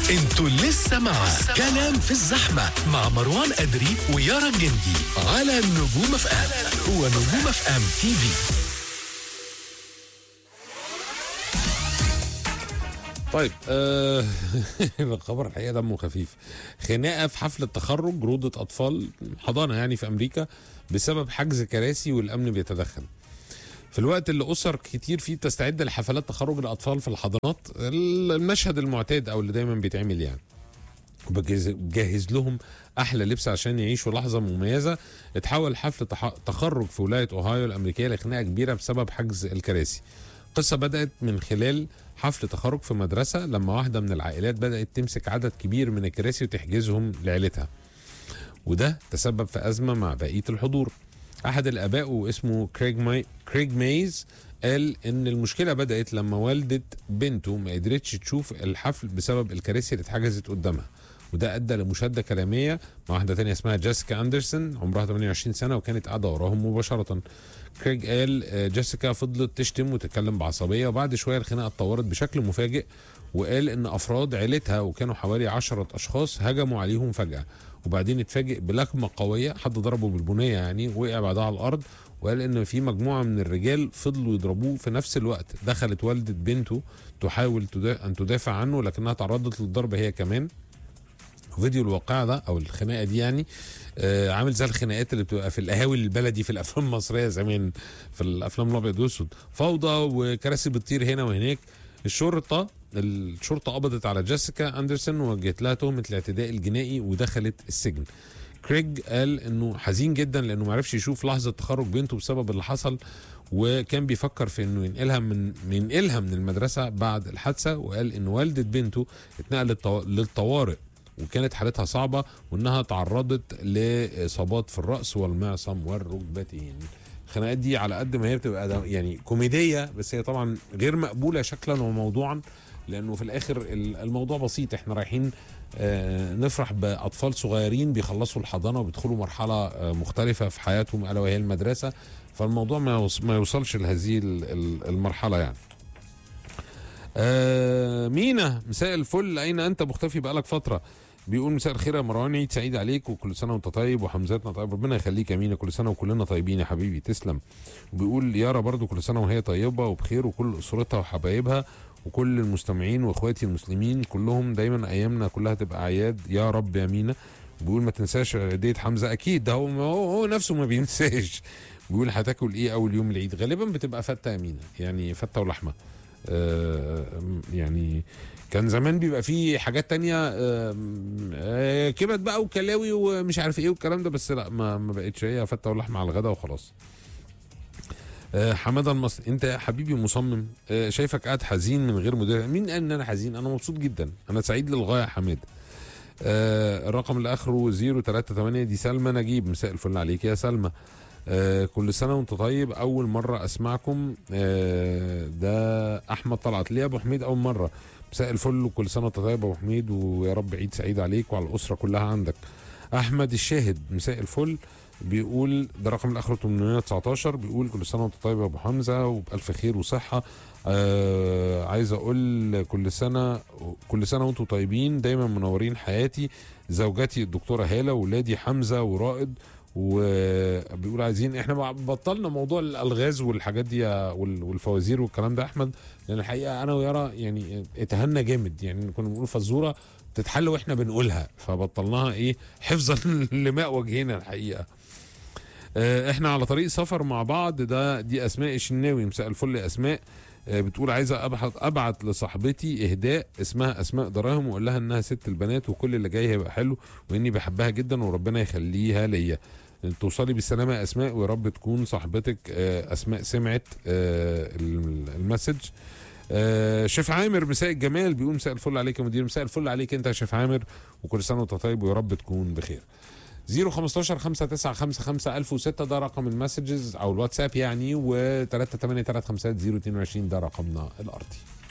انتوا لسه مع كلام في الزحمة مع مروان أدري ويارا جندي على نجوم اف ام هو نجوم اف ام تي في طيب آه الخبر الحقيقه دمه خفيف خناقه في حفله تخرج روضه اطفال حضانه يعني في امريكا بسبب حجز كراسي والامن بيتدخل في الوقت اللي اسر كتير فيه تستعد لحفلات تخرج الاطفال في الحضانات المشهد المعتاد او اللي دايما بيتعمل يعني وبجهز بجهز لهم احلى لبس عشان يعيشوا لحظه مميزه اتحول حفل تح- تخرج في ولايه اوهايو الامريكيه لخناقه كبيره بسبب حجز الكراسي القصه بدات من خلال حفل تخرج في مدرسه لما واحده من العائلات بدات تمسك عدد كبير من الكراسي وتحجزهم لعيلتها وده تسبب في ازمه مع بقيه الحضور احد الاباء واسمه كريج ماي كريج مايز قال ان المشكله بدات لما والده بنته ما قدرتش تشوف الحفل بسبب الكراسي اللي اتحجزت قدامها وده ادى لمشاده كلاميه مع واحده تانية اسمها جيسيكا اندرسون عمرها 28 سنه وكانت قاعده وراهم مباشره كريج قال آه، جيسيكا فضلت تشتم وتتكلم بعصبيه وبعد شويه الخناقه اتطورت بشكل مفاجئ وقال ان افراد عيلتها وكانوا حوالي عشرة اشخاص هجموا عليهم فجاه وبعدين اتفاجئ بلكمه قويه حد ضربه بالبنيه يعني وقع بعدها على الارض وقال ان في مجموعه من الرجال فضلوا يضربوه في نفس الوقت دخلت والده بنته تحاول تدا- ان تدافع عنه لكنها تعرضت للضرب هي كمان فيديو الواقعة ده او الخناقه دي يعني آه عامل زي الخناقات اللي بتبقى في القهاوي البلدي في الافلام المصريه زمان في الافلام الابيض والاسود فوضى وكراسي بتطير هنا وهناك الشرطه الشرطه قبضت على جيسيكا اندرسون ووجهت لها تهمه الاعتداء الجنائي ودخلت السجن كريج قال انه حزين جدا لانه ما عرفش يشوف لحظه تخرج بنته بسبب اللي حصل وكان بيفكر في انه ينقلها من ينقلها من المدرسه بعد الحادثه وقال ان والده بنته اتنقلت طو- للطوارئ وكانت حالتها صعبه وانها تعرضت لاصابات في الراس والمعصم والركبتين الخناقات دي على قد ما هي بتبقى ده- يعني كوميديه بس هي طبعا غير مقبوله شكلا وموضوعا لانه في الاخر ال- الموضوع بسيط احنا رايحين آه، نفرح باطفال صغيرين بيخلصوا الحضانه وبيدخلوا مرحله آه، مختلفه في حياتهم الا وهي المدرسه فالموضوع ما يوص- ما يوصلش لهذه ال- ال- المرحله يعني آه مينا مساء الفل اين انت مختفي بقالك فتره بيقول مساء الخير يا مروان عيد سعيد عليك وكل سنه وانت طيب وحمزاتنا طيب ربنا يخليك يا مينا كل سنه وكلنا طيبين يا حبيبي تسلم وبيقول يارا برضو كل سنه وهي طيبه وبخير وكل اسرتها وحبايبها وكل المستمعين واخواتي المسلمين كلهم دايما ايامنا كلها تبقى اعياد يا رب يا مينا بيقول ما تنساش عيدية حمزه اكيد ده هو هو, هو نفسه ما بينساش بيقول هتاكل ايه اول يوم العيد غالبا بتبقى فته يا مينا يعني فته ولحمه آه، يعني كان زمان بيبقى فيه حاجات تانية آه، آه، كبد بقى وكلاوي ومش عارف ايه والكلام ده بس لا ما ما بقتش هي فته ولحمه على الغدا وخلاص آه، حماده المصري انت يا حبيبي مصمم آه، شايفك قاعد حزين من غير مدير مين قال ان انا حزين انا مبسوط جدا انا سعيد للغايه يا حماد آه، الرقم اللي اخره 038 دي سلمى نجيب مساء الفل عليك يا سلمى آه كل سنه وانت طيب اول مره اسمعكم آه ده احمد طلعت ليه يا ابو حميد اول مره مساء الفل وكل سنه وانت طيب يا ابو حميد ويا رب عيد سعيد عليك وعلى الاسره كلها عندك احمد الشاهد مساء الفل بيقول ده رقم الاخر 819 بيقول كل سنه وانت طيب يا ابو حمزه وبالف خير وصحه آه عايز اقول كل سنه كل سنه وانتم طيبين دايما منورين حياتي زوجتي الدكتوره هاله وولادي حمزه ورائد وبيقول عايزين احنا بقى بطلنا موضوع الالغاز والحاجات دي وال- والفوازير والكلام ده احمد لان الحقيقه انا ويارا يعني اتهنا جامد يعني كنا بنقول فزوره تتحل واحنا بنقولها فبطلناها ايه حفظا لماء وجهنا الحقيقه آه، احنا على طريق سفر مع بعض ده دي اسماء الشناوي مساء الفل يا اسماء آه، بتقول عايزه ابعت ابعت لصاحبتي اهداء اسمها اسماء دراهم واقول لها انها ست البنات وكل اللي جاي هيبقى حلو واني بحبها جدا وربنا يخليها ليا توصلي بالسلامه يا اسماء ويا رب تكون صاحبتك آه، اسماء سمعت آه، الم- المسج آه، شيف عامر مساء الجمال بيقول مساء الفل عليك يا مدير مساء الفل عليك انت يا شيف عامر وكل سنه وانت طيب ويا رب تكون بخير 015 5955 1006 ده رقم المسجز او الواتساب يعني و 38350 022 ده رقمنا الارضي